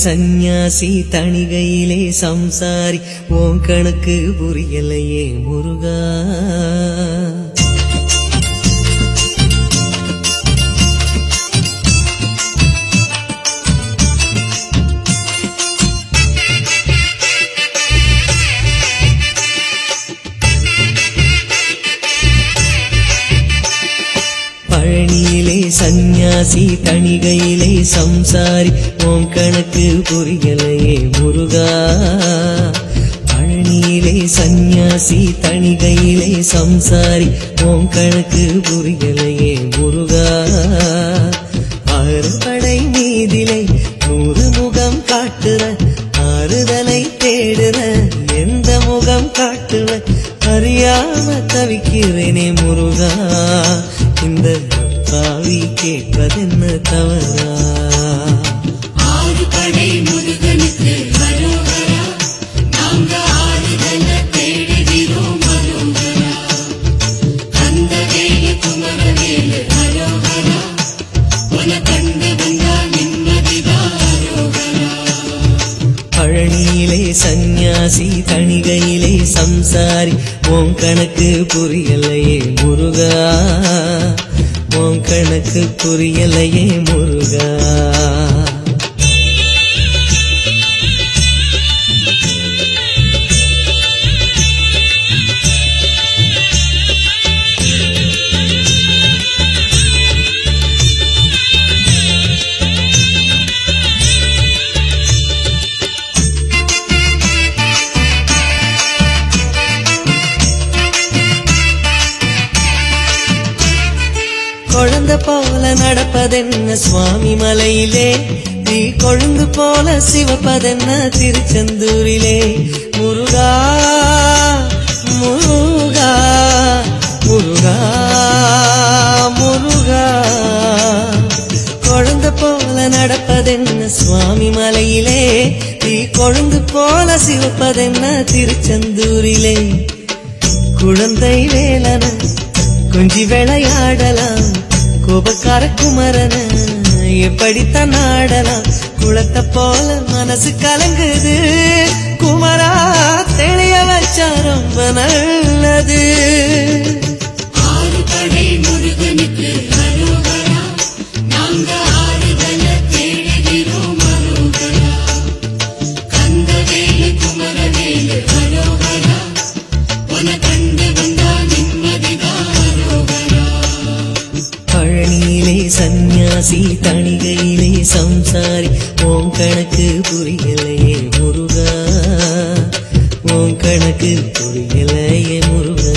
சந்நியாசி தணிகையிலே சம்சாரி உன் கணக்கு புரியலையே முருகா பழனியிலே சந்நியாசி தணிகையிலே சம்சாரி உன் கணக்கு புரியலையே முருகா பழனியிலே சந்நியாசி தணிகையிலே சம்சாரி உன் கணக்கு புரியலையே முருகா ஆறுபடை மீதிலே நூறு முகம் காட்டுற ஆறுதலை தேடுற எந்த முகம் காட்டுற அறியாம தவிக்கிறேனே முருகா இந்த பாவி கேட்பதென்ன தவறா ஆறு படை முருகனுக்கு அரோகரா நாங்க ஆறுதல தேடுகிறோம் அரோகரா அந்த வேலு குமரவேலு அரோகரா உன கண்டு வந்தா நிம்மதிதான் அரோகரா பழனியிலே சந்நியாசி தணிகையிலே சம்சாரி உன் கணக்கு புரியலையே முருகா உன் கணக்கு புரியலையே முருகா குழந்தை போல நடப்பதென்ன சுவாமி மலையிலே நீ கொழுந்து போல சிவப்பதென்ன திருச்செந்தூரிலே முருகா முருகா முருகா முருகா குழந்தை போல நடப்பதென்ன சுவாமி மலையிலே நீ கொழுந்து போல சிவப்பதென்ன திருச்செந்தூரிலே குழந்தை வேலன கொஞ்சி விளையாடலாம் கோபக்கார குமரன எப்படித்தான் ஆடலாம் குளத்தை போல மனசு கலங்குது குமரா தெளிய வச்சா ரொம்ப நல்லது ஆறு படை முருகனுக்கு அரோகரா நாங்க ஆறுதல தேடுகிறோம் அரோகரா கந்த வேலு குமரவேலு அரோகரா உன கண்டு வந்தா நிம்மதிதான் அரோகரா பழனியிலே சந்நியாசி தணிகையிலே சம்சாரி ஓம் கணக்கு புரியலையே முருகா ஓம் கணக்கு புரியலையே முருகா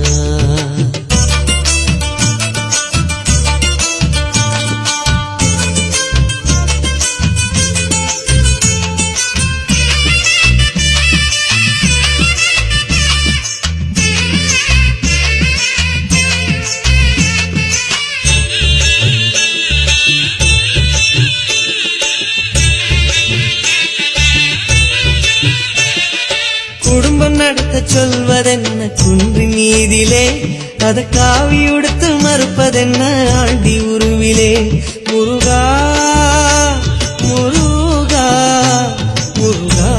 குடும்பம் நடத்த சொல்வதென்ன குன்றி மீதிலே அத காவி உடுத்து மறுப்பதென்ன ஆண்டி உருவிலே முருகா முருகா முருகா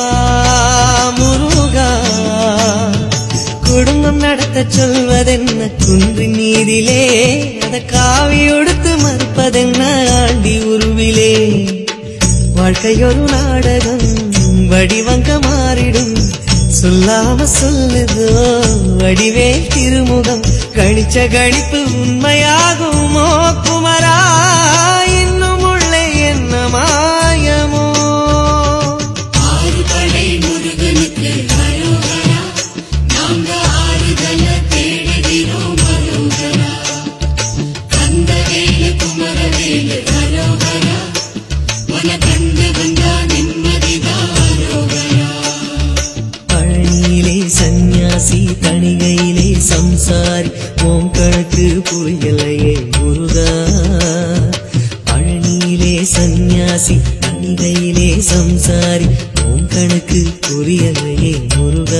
முருகா குடும்பம் நடத்த சொல்வதென்ன குன்றி மீதிலே அத காவி உடுத்து மறுப்பதென்ன ஆண்டி உருவிலே வாழ்க்கையொரு நாடகம் வடிவங்க மாறிடும் சொல்லாம சொல்லுதோ வடிவே திருமுகம் கணிச்ச கணிப்பு உண்மையாகுமோ குமரா இன்னும் உள்ளே என்ன மாயமோ ஆறு படை முருகனுக்கு அரோகரா நாங்க ஆறுதல தேடுகிறோம் அரோகரா கந்த வேலு குமரவேலு அரோகரா உன கண்டு வந்தா நிம்மதிதான் அரோகரா பழனியிலே சந்நியாசி தணிகையிலே சம்சாரி ஓம் கணக்கு புரியலையே முருகா பழனியிலே சந்நியாசி தணிகையிலே சம்சாரி ஓம் கணக்கு புரியலையே முருகா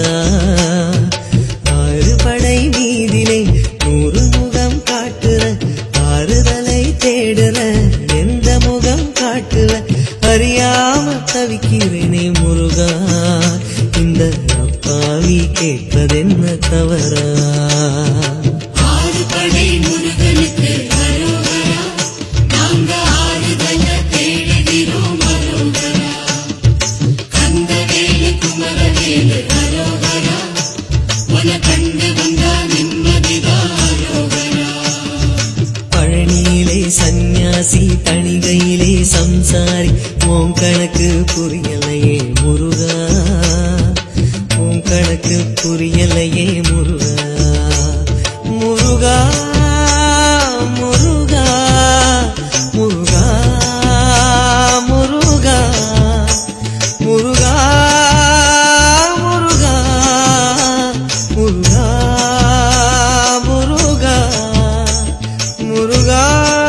ஆறு படை மீதிலே நூறு முகம் காட்டுற ஆறுதலை தேடுற எந்த முகம் காட்டுற அறியாம பூசாரி உன் கணக்கு புரியலையே முருகா உன் கணக்கு புரியலையே முருகா முருகா முருகா முருகா முருகா முருகா முருகா முருகா முருகா முருகா